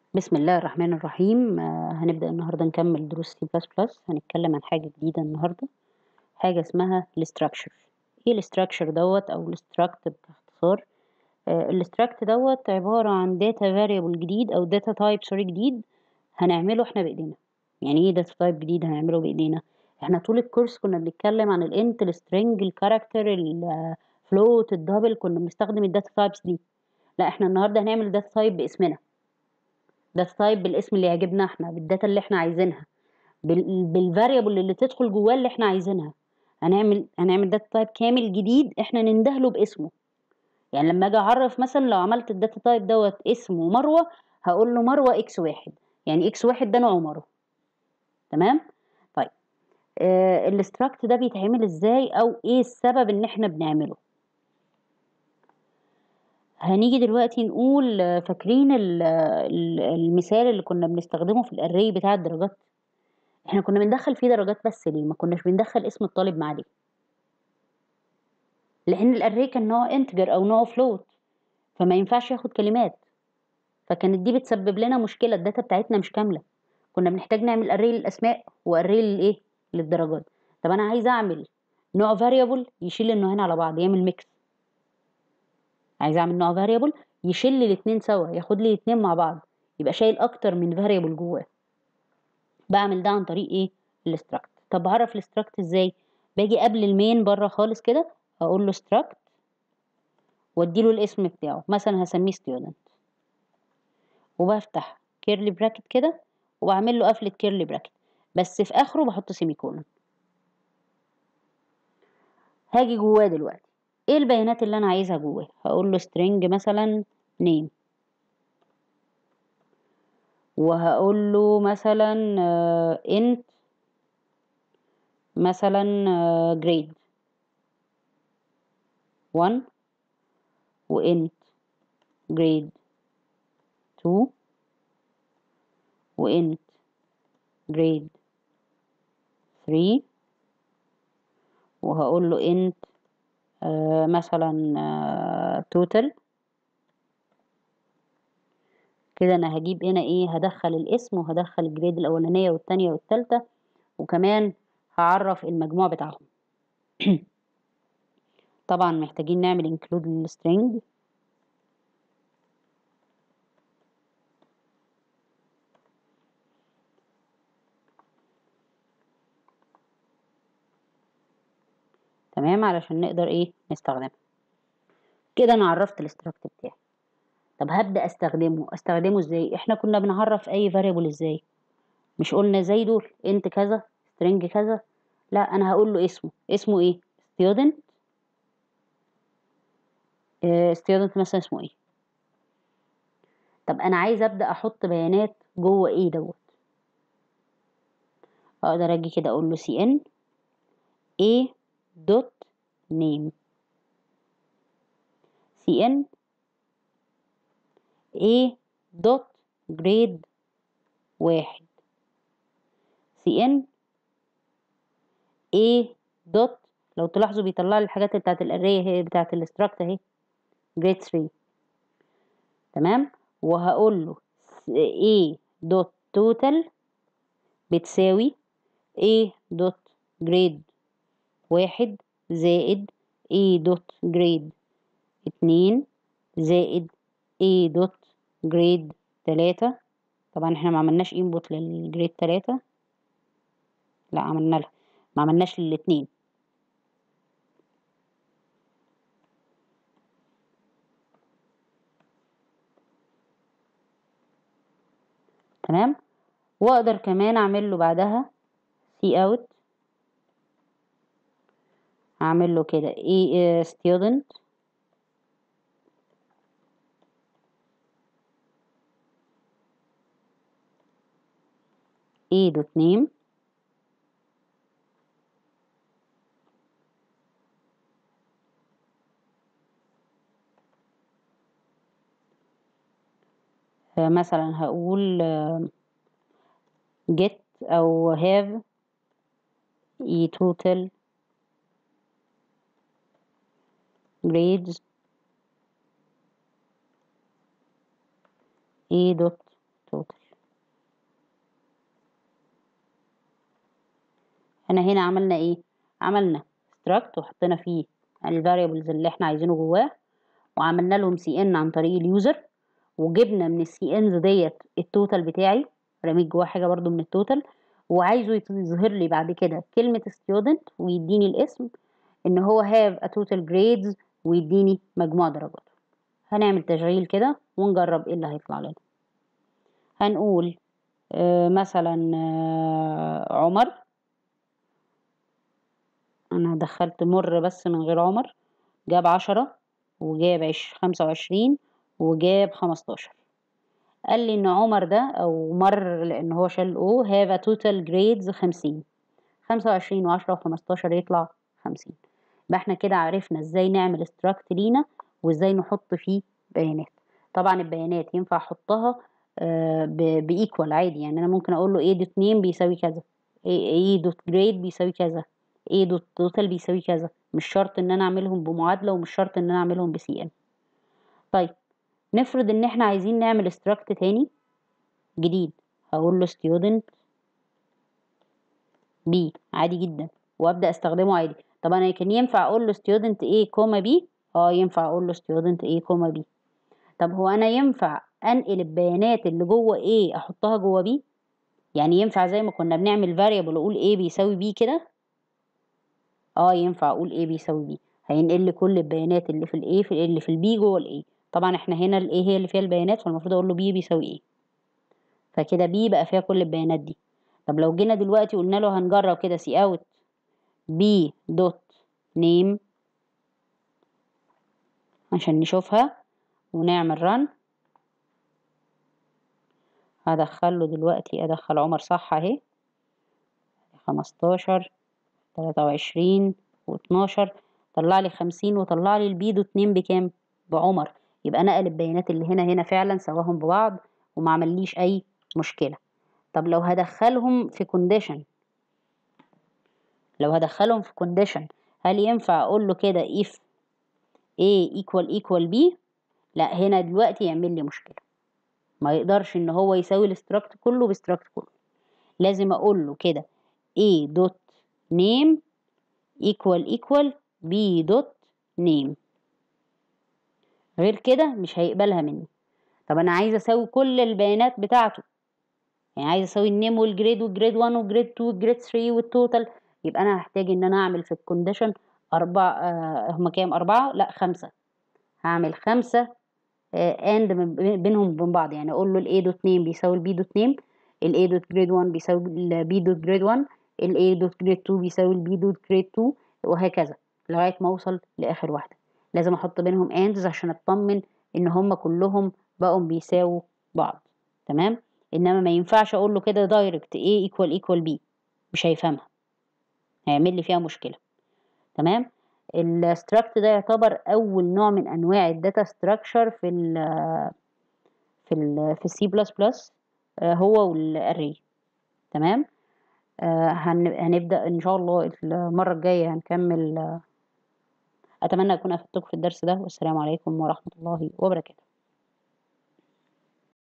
بسم الله الرحمن الرحيم آه، هنبدأ النهاردة نكمل دروس سي بلس بلس هنتكلم عن حاجة جديدة النهاردة حاجة اسمها الاستراكشر ايه الاستراكشر دوت او الاستراكت باختصار الاستراكت دوت عبارة عن داتا فاريبل جديد او داتا تايب سوري جديد هنعمله احنا بايدينا يعني ايه داتا تايب جديد هنعمله بايدينا احنا طول الكورس كنا بنتكلم عن الانت السترنج الكاركتر الفلوت الدبل كنا بنستخدم الداتا تايبس دي لا احنا النهارده هنعمل داتا تايب باسمنا داتا تايب بالاسم اللي يعجبنا احنا بالداتا اللي احنا عايزينها بالفاريبل اللي تدخل جواه اللي احنا عايزينها هنعمل هنعمل داتا تايب كامل جديد احنا نندهله باسمه يعني لما اجي اعرف مثلا لو عملت الداتا تايب دوت اسمه مروه هقول له مروه اكس واحد يعني اكس واحد ده نوعه مروه تمام طيب آه الاستراكت ده بيتعمل ازاي او ايه السبب ان احنا بنعمله هنيجي دلوقتي نقول آه، فاكرين ال- ال- المثال اللي كنا بنستخدمه في الاري بتاع الدرجات احنا كنا بندخل فيه درجات بس ليه ما كناش بندخل اسم الطالب معاه ليه لان الاري كان نوع انتجر او نوع فلوت فما ينفعش ياخد كلمات فكانت دي بتسبب لنا مشكله الداتا بتاعتنا مش كامله كنا بنحتاج نعمل اري للاسماء واري للايه للدرجات طب انا عايزه اعمل نوع فاريبل يشيل النوعين على بعض يعمل ميكس عايزه اعمل نوع فاريبل يشيل الاتنين سوا ياخد لي الاتنين مع بعض يبقى شايل اكتر من فاريبل جواه بعمل ده عن طريق ايه الاستراكت طب بعرف الاستراكت ازاي باجي قبل المين بره خالص كده اقول له استراكت واديله الاسم بتاعه مثلا هسميه student وبفتح كيرلي براكت كده وبعمل له قفلة كيرلي براكت بس في اخره بحط سيمي كولون هاجي جواه دلوقتي ايه البيانات اللي انا عايزها جواه هقول له string مثلا name وهقول له مثلا آه، int مثلا آه، grade 1 وint grade 2 وint grade 3 وهقول له int آه، مثلا آه، total كده انا هجيب هنا ايه هدخل الاسم وهدخل الجريد الاولانيه والتانية والتالتة وكمان هعرف المجموع بتاعهم طبعا محتاجين نعمل include للstring تمام علشان نقدر ايه نستخدمها كده انا عرفت الاستراكت بتاعي طب هبدأ استخدمه استخدمه ازاي احنا كنا بنعرف اي variable ازاي مش قلنا زي دول انت كذا string كذا لا انا هقول له اسمه اسمه ايه student آه، student مثلا اسمه ايه طب انا عايز ابدا احط بيانات جوه ايه دوت اقدر اجي كده اقول له cn a دوت name cn a دوت grade واحد cn a دوت لو تلاحظوا بيطلع لي الحاجات بتاعت الاري هي بتاعت الاستراكت اهي grade 3 تمام وهقول له a دوت total بتساوي a دوت grade واحد زائد a دوت grade اتنين زائد a دوت grade تلاتة طبعا احنا ما عملناش input للجريد تلاتة لا عملنا لها ما عملناش للاتنين تمام واقدر كمان اعمل له بعدها سي اوت اعمل له كده اي student a دوت name آه، مثلا هقول آه، get او have e total grades a dot total احنا هنا عملنا ايه عملنا struct وحطينا فيه الفاريبلز اللي احنا عايزينه جواه وعملنا لهم سي ان عن طريق اليوزر وجبنا من السي انز ديت التوتال بتاعي رميت جواه حاجه برضو من التوتال وعايزه يظهر لي بعد كده كلمه student ويديني الاسم ان هو have a total grades ويديني مجموع درجات هنعمل تشغيل كده ونجرب ايه اللي هيطلع لنا هنقول آه مثلا آه عمر انا دخلت مر بس من غير عمر جاب عشرة وجاب عش خمسة وعشرين وجاب خمستاشر قال لي ان عمر ده او مر لان هو شال او هاف توتال جريدز خمسين خمسة وعشرين وعشرة وخمستاشر يطلع خمسين يبقى احنا كده عرفنا ازاي نعمل استراكت لينا وازاي نحط فيه بيانات طبعا البيانات ينفع احطها بايكوال عادي يعني انا ممكن اقول له ايه دوت نيم بيساوي كذا ايه دوت جريد بيساوي كذا ايه دوت توتال بيساوي كذا مش شرط ان انا اعملهم بمعادله ومش شرط ان انا اعملهم بسي ان طيب نفرض ان احنا عايزين نعمل استراكت تاني جديد هقول له student بي عادي جدا وابدا استخدمه عادي طب انا كان ينفع اقول له student a كوما بي اه ينفع اقول له student a كوما بي طب هو انا ينفع انقل البيانات اللي جوه a احطها جوه b يعني ينفع زي ما كنا بنعمل variable اقول a بيساوي b كده اه ينفع اقول a بيساوي b هينقل لي كل البيانات اللي في الايه في اللي في البي جوه الايه طبعا احنا هنا الايه هي اللي فيها البيانات فالمفروض اقول له b بيساوي ايه فكده b بقى فيها كل البيانات دي طب لو جينا دلوقتي قلنا له هنجرب كده سي اوت b دوت نيم عشان نشوفها ونعمل رن هدخله دلوقتي ادخل عمر صح اهي خمستاشر تلاتة وعشرين واتناشر طلع لي خمسين وطلع لي البي دوت نيم بكام بعمر يبقى نقل البيانات اللي هنا هنا فعلا سواهم ببعض وما عمليش اي مشكلة طب لو هدخلهم في كونديشن لو هدخلهم في كونديشن هل ينفع اقول له كده if a equal equal b لا هنا دلوقتي يعمل لي مشكلة ما يقدرش ان هو يساوي الاستراكت كله باستراكت كله لازم اقول له كده a دوت name equal equal b دوت name غير كده مش هيقبلها مني طب انا عايزه اساوي كل البيانات بتاعته يعني عايزه اساوي النيم والجريد والجريد 1 والجريد 2 والجريد 3 والتوتال يبقى انا هحتاج ان انا اعمل في الكونديشن اربع آه هما كام اربعة لا خمسة هعمل خمسة اند آه بينهم وبين بعض يعني اقول له الاي دوت نيم بيساوي البي دوت نيم الاي دوت جريد 1 بيساوي البي دوت جريد 1 الاي دوت جريد 2 بيساوي البي دوت جريد 2 وهكذا لغايه ما اوصل لاخر واحده لازم احط بينهم اندز عشان اطمن ان هما كلهم بقوا بيساووا بعض تمام انما ما ينفعش اقول له كده دايركت A ايكوال ايكوال B مش هيفهمها هيعمل لي فيها مشكله تمام الستراكت ده يعتبر اول نوع من انواع الداتا ستراكشر في ال في ال في السي بلس بلس هو والاري تمام آه هنبدا ان شاء الله المره الجايه هنكمل اتمنى اكون افدتكم في الدرس ده والسلام عليكم ورحمه الله وبركاته